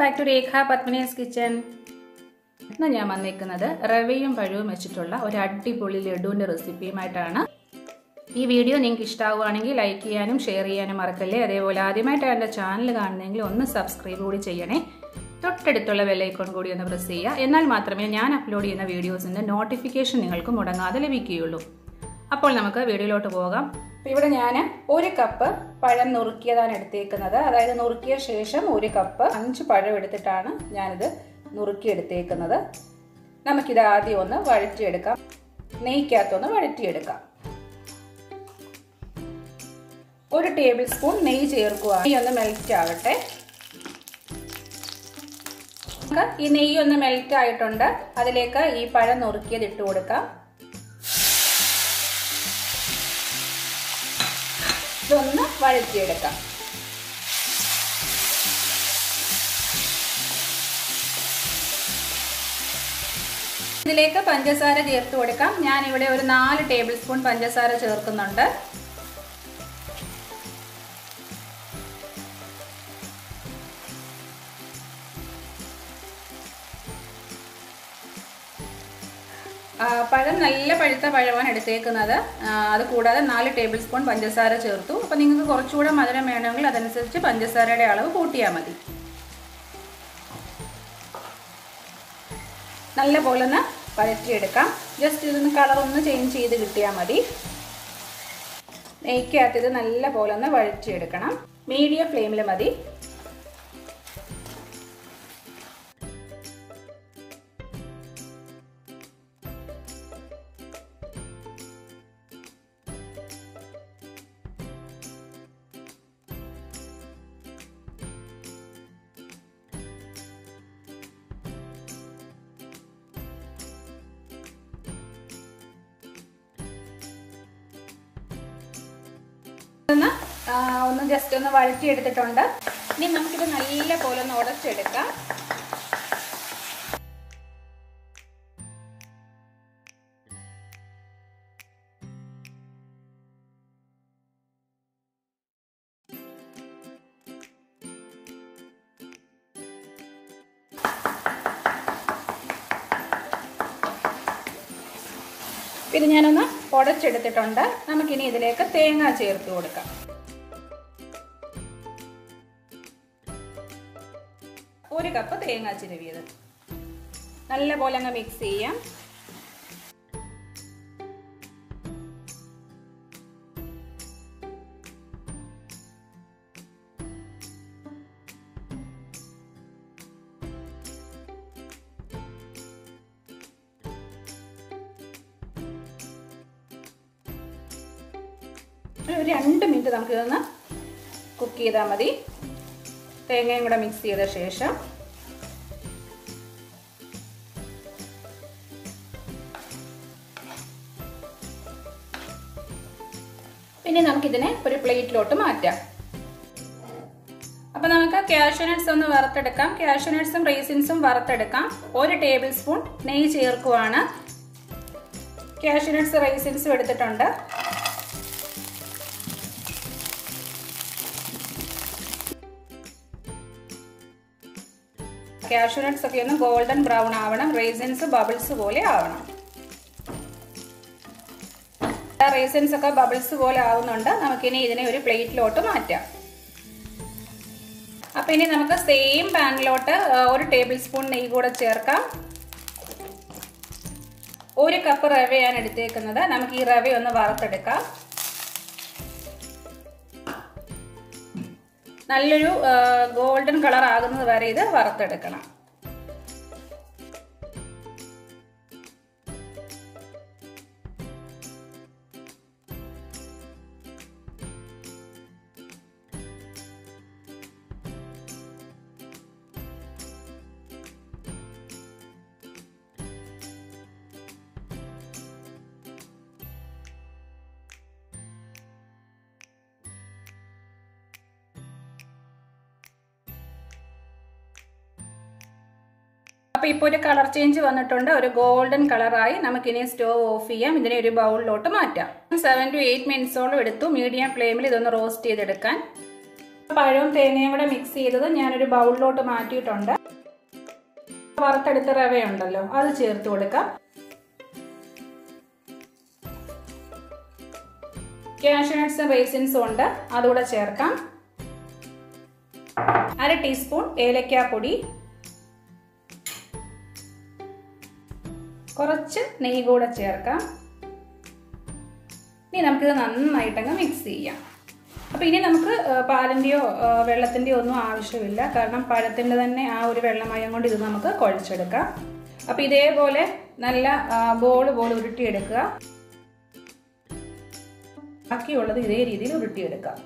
back to Rekha Padmini's kitchen ഇന്ന് ഞാൻ വന്നിരിക്കുന്നത് റവയും പഴവും വെച്ചിട്ടുള്ള ഒരു അടിപൊളി ലഡുവിൻ്റെ റെസിപ്പിയുമായിട്ടാണ് ഈ വീഡിയോ നിങ്ങൾക്ക് ഇഷ്ടമാവുകയാണെങ്കിൽ ലൈക്ക് ചെയ്യാനും ഷെയർ ചെയ്യാനും മറക്കല്ലേ അതേപോലെ ആദ്യമായിട്ടാണ് എൻ്റെ ചാനൽ കാണുന്നതെങ്കിൽ ഒന്ന് സബ്സ്ക്രൈബ് കൂടി ചെയ്യണേ തൊട്ടടുത്തുള്ള ബെല്ലൈക്കോൺ കൂടി ഒന്ന് പ്രസ് ചെയ്യുക എന്നാൽ മാത്രമേ ഞാൻ അപ്ലോഡ് ചെയ്യുന്ന വീഡിയോസിൻ്റെ നോട്ടിഫിക്കേഷൻ നിങ്ങൾക്ക് മുടങ്ങാതെ ലഭിക്കുകയുള്ളൂ അപ്പോൾ നമുക്ക് വീഡിയോയിലോട്ട് പോകാം അപ്പോൾ ഇവിടെ ഞാൻ ഒരു കപ്പ് പഴം നുറുക്കിയതാണ് എടുത്തേക്കുന്നത് അതായത് നുറുക്കിയ ശേഷം ഒരു കപ്പ് അഞ്ച് പഴം എടുത്തിട്ടാണ് ഞാനിത് നുറുക്കിയെടുത്തേക്കുന്നത് നമുക്കിത് ആദ്യം ഒന്ന് വഴറ്റിയെടുക്കാം നെയ്ക്കകത്തൊന്ന് വഴറ്റിയെടുക്കാം ഒരു ടേബിൾ സ്പൂൺ നെയ്യ് ചേർക്കുക നെയ്യ് ഒന്ന് മെൽറ്റ് ആവട്ടെ ഈ നെയ്യ് ഒന്ന് മെൽറ്റ് ആയിട്ടുണ്ട് അതിലേക്ക് ഈ പഴം നുറുക്കിയത് ഇട്ട് കൊടുക്കാം ഇതൊന്ന് വഴറ്റിയെടുക്കാം ഇതിലേക്ക് പഞ്ചസാര ചേർത്ത് കൊടുക്കാം ഞാൻ ഇവിടെ ഒരു നാല് ടേബിൾ സ്പൂൺ പഞ്ചസാര ചേർക്കുന്നുണ്ട് പഴം നല്ല പഴുത്ത പഴമാണ് എടുത്തേക്കുന്നത് അത് കൂടാതെ നാല് ടേബിൾ സ്പൂൺ പഞ്ചസാര ചേർത്തു അപ്പോൾ നിങ്ങൾക്ക് കുറച്ചുകൂടെ മധുരം വേണമെങ്കിൽ അതനുസരിച്ച് പഞ്ചസാരയുടെ അളവ് കൂട്ടിയാൽ മതി നല്ല പോലെ ഒന്ന് വഴറ്റിയെടുക്കാം ജസ്റ്റ് ഇതൊന്ന് കളർ ഒന്ന് ചേഞ്ച് ചെയ്ത് കിട്ടിയാൽ മതി നെയ്ക്കകത്ത് ഇത് നല്ല പോലെ ഒന്ന് വഴറ്റിയെടുക്കണം മീഡിയം ഫ്ലെയിമിൽ മതി ഒന്ന് ഒന്ന് ജസ്റ്റ് ഒന്ന് വഴറ്റി എടുത്തിട്ടുണ്ട് ഇനി നമുക്കിത് നല്ല പോലെ ഒന്ന് ഉടച്ചെടുക്കാം ഇത് ഞാനൊന്ന് ഉടച്ചെടുത്തിട്ടുണ്ട് നമുക്കിനി ഇതിലേക്ക് തേങ്ങ ചേർത്ത് കൊടുക്കാം ഒരു കപ്പ് തേങ്ങ ചിരവിയത് നല്ല പോലെ അങ്ങ് മിക്സ് ചെയ്യാം ഒരു രണ്ട് മിനിറ്റ് നമുക്ക് ഇതൊന്ന് കുക്ക് ചെയ്താൽ മതി തേങ്ങയും കൂടെ മിക്സ് ചെയ്ത ശേഷം പിന്നെ നമുക്കിതിനെ ഒരു പ്ലേറ്റിലോട്ട് മാറ്റാം അപ്പം നമുക്ക് കാഷ്യൂനട്ട്സ് ഒന്ന് വറുത്തെടുക്കാം കാഷ്യൂനട്ട്സും റേസിൻസും വറുത്തെടുക്കാം ഒരു ടേബിൾ സ്പൂൺ നെയ്യ് ചേർക്കുവാണ് കാഷ്യൂനട്ട്സ് റേസിൻസും എടുത്തിട്ടുണ്ട് കാഷ്യൂനട്ട്സ് ഒക്കെ ഒന്ന് ഗോൾഡൻ ബ്രൗൺ ആവണം റേസിൻസ് ബബിൾസ് പോലെ ആവണം റേസിൻസ് ഒക്കെ ബബിൾസ് പോലെ ആവുന്നുണ്ട് നമുക്കിനി ഇതിനെ ഒരു പ്ലേറ്റിലോട്ട് മാറ്റാം അപ്പൊ ഇനി നമുക്ക് സെയിം പാനിലോട്ട് ഒരു ടേബിൾ സ്പൂൺ നെയ്യ് കൂടെ ചേർക്കാം ഒരു കപ്പ് റവയാണ് എടുത്തേക്കുന്നത് നമുക്ക് ഈ റവ ഒന്ന് വറുത്തെടുക്കാം നല്ലൊരു ഗോൾഡൻ കളർ ആകുന്നത് വരെ ഇത് വറുത്തെടുക്കണം അപ്പോൾ ഇപ്പോൾ ഒരു കളർ ചേഞ്ച് വന്നിട്ടുണ്ട് ഒരു ഗോൾഡൻ കളറായി നമുക്കിനി സ്റ്റോവ് ഓഫ് ചെയ്യാം ഇതിനെ ഒരു ബൗളിലോട്ട് മാറ്റാം സെവൻ ടു എയ്റ്റ് മിനിറ്റ്സോളം എടുത്തു മീഡിയം ഫ്ലെയിമിൽ ഇതൊന്ന് റോസ്റ്റ് ചെയ്തെടുക്കാൻ പഴവും തേങ്ങയും കൂടെ മിക്സ് ചെയ്തത് ഞാനൊരു ബൗളിലോട്ട് മാറ്റിയിട്ടുണ്ട് വറുത്തെടുത്ത റവയുണ്ടല്ലോ അത് ചേർത്ത് കൊടുക്കാം കാഷ്യൂനട്ട്സും റേസിൻസും ഉണ്ട് അതുകൂടെ ചേർക്കാം അര ടീസ്പൂൺ ഏലക്കാപ്പൊടി കുറച്ച് നെയ്യ് കൂടെ ചേർക്കാം ഇനി നമുക്കിത് നന്നായിട്ടങ്ങ് മിക്സ് ചെയ്യാം അപ്പോൾ ഇനി നമുക്ക് പാലിൻ്റെയോ വെള്ളത്തിൻ്റെയോ ഒന്നും ആവശ്യമില്ല കാരണം പഴത്തിൻ്റെ തന്നെ ആ ഒരു വെള്ളമയം കൊണ്ട് ഇത് നമുക്ക് കുഴച്ചെടുക്കാം അപ്പോൾ ഇതേപോലെ നല്ല ബോൾ പോലെ ഉരുട്ടിയെടുക്കുക ബാക്കിയുള്ളത് ഇതേ രീതിയിൽ ഉരുട്ടിയെടുക്കാം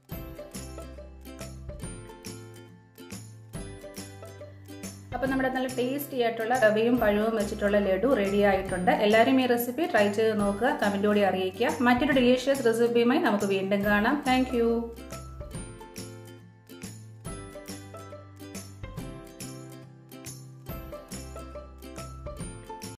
അപ്പോൾ നമ്മുടെ നല്ല ടേസ്റ്റി ആയിട്ടുള്ള റവയും പഴവും വെച്ചിട്ടുള്ള ലഡു റെഡി ആയിട്ടുണ്ട് എല്ലാവരും ഈ റെസിപ്പി ട്രൈ ചെയ്ത് നോക്കുക കമൻറ്റോടെ അറിയിക്കുക മറ്റൊരു ഡിലീഷ്യസ് റെസിപ്പിയുമായി നമുക്ക് വീണ്ടും കാണാം താങ്ക്